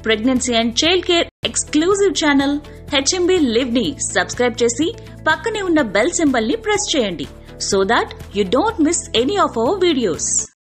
pregnancy and child care exclusive channel HMB live ని subscribe చేసి పక్కనే ఉన్న బెల్ సింబల్ ని ప్రెస్ చేయండి so that you don't miss any of our videos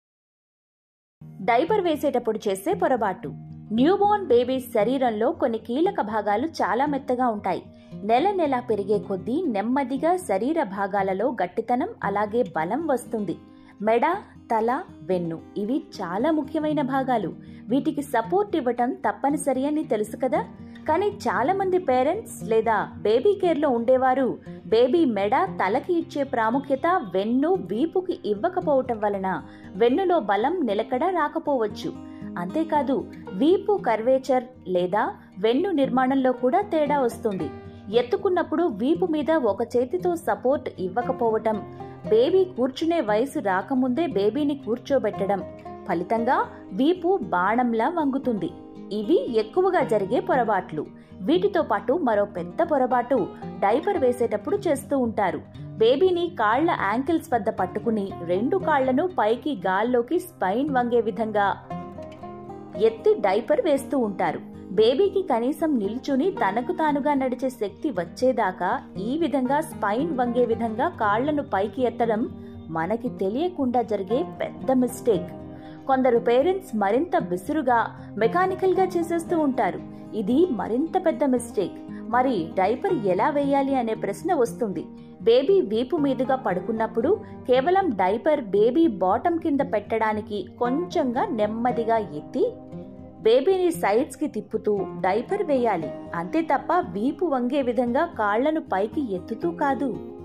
diaper వేసేటప్పుడు చేసే పొరపాటు న్యూబోర్న్ బేబీ శరీరంలో కొన్ని కీలక భాగాలు చాలా మెత్తగా ఉంటాయి నెల నెల పెరిగే కొద్దీ నెమ్మదిగా శరీర భాగాలలో గట్టితనం అలాగే బలం వస్తుంది మెడ తల వెన్ను ఇవి చాలా ముఖ్యమైన భాగాలు వీటికి సపోర్ట్ ఇవ్వటం తప్పనిసరి అని తెలుసు కదా కానీ చాలా మంది పేరెంట్స్ లేదా బేబీ కేర్లో ఉండేవారు బేబీ మెడ తలకి ఇచ్చే ప్రాముఖ్యత వెన్ను వీపుకి ఇవ్వకపోవటం వలన వెన్నులో బలం నిలకడ రాకపోవచ్చు అంతేకాదు వీపు కర్వేచర్ లేదా వెన్ను నిర్మాణంలో కూడా తేడా వస్తుంది ఎత్తుకున్నప్పుడు వీపు మీద ఒక చేతితో సపోర్ట్ ఇవ్వకపోవటం బేబీ కూర్చునే వయసు రాకముందే బేబీని కూర్చోబెట్టడం ఫలితంగా వీపు బాణంలా వంగుతుంది ఇవి ఎక్కువగా జరిగే పొరపాట్లు వీటితో పాటు మరో పెద్ద పొరపాటు డైపర్ వేసేటప్పుడు చేస్తూ ఉంటారు బేబీని కాళ్ల యాంకిల్స్ వద్ద పట్టుకుని రెండు కాళ్లను పైకి గాల్లోకి స్పైన్ వంగే విధంగా ఎత్తి డైపర్ వేస్తూ ఉంటారు బేబీకి కనీసం నిల్చుని తనకు తానుగా నడిచే శక్తి వచ్చేదాకా ఈ విధంగా స్పైన్ వంగే విధంగా కాళ్లను పైకి ఎత్తడం మనకి తెలియకుండా జరిగే పెద్ద మిస్టేక్ కొందరు పేరెంట్స్ మరింత విసురుగా మెకానికల్ గా చేసేస్తూ ఉంటారు ఇది మరింత పెద్ద మిస్టేక్ మరి డైపర్ ఎలా వేయాలి అనే ప్రశ్న వస్తుంది బేబీ వీపు మీదుగా పడుకున్నప్పుడు కేవలం డైపర్ బేబీ బాటం కింద పెట్టడానికి కొంచెంగా నెమ్మదిగా ఎత్తి బేబీని సైడ్స్ కి తిప్పుతూ డైపర్ వేయాలి అంతే తప్ప వీపు వంగే విధంగా కాళ్లను పైకి ఎత్తుతూ కాదు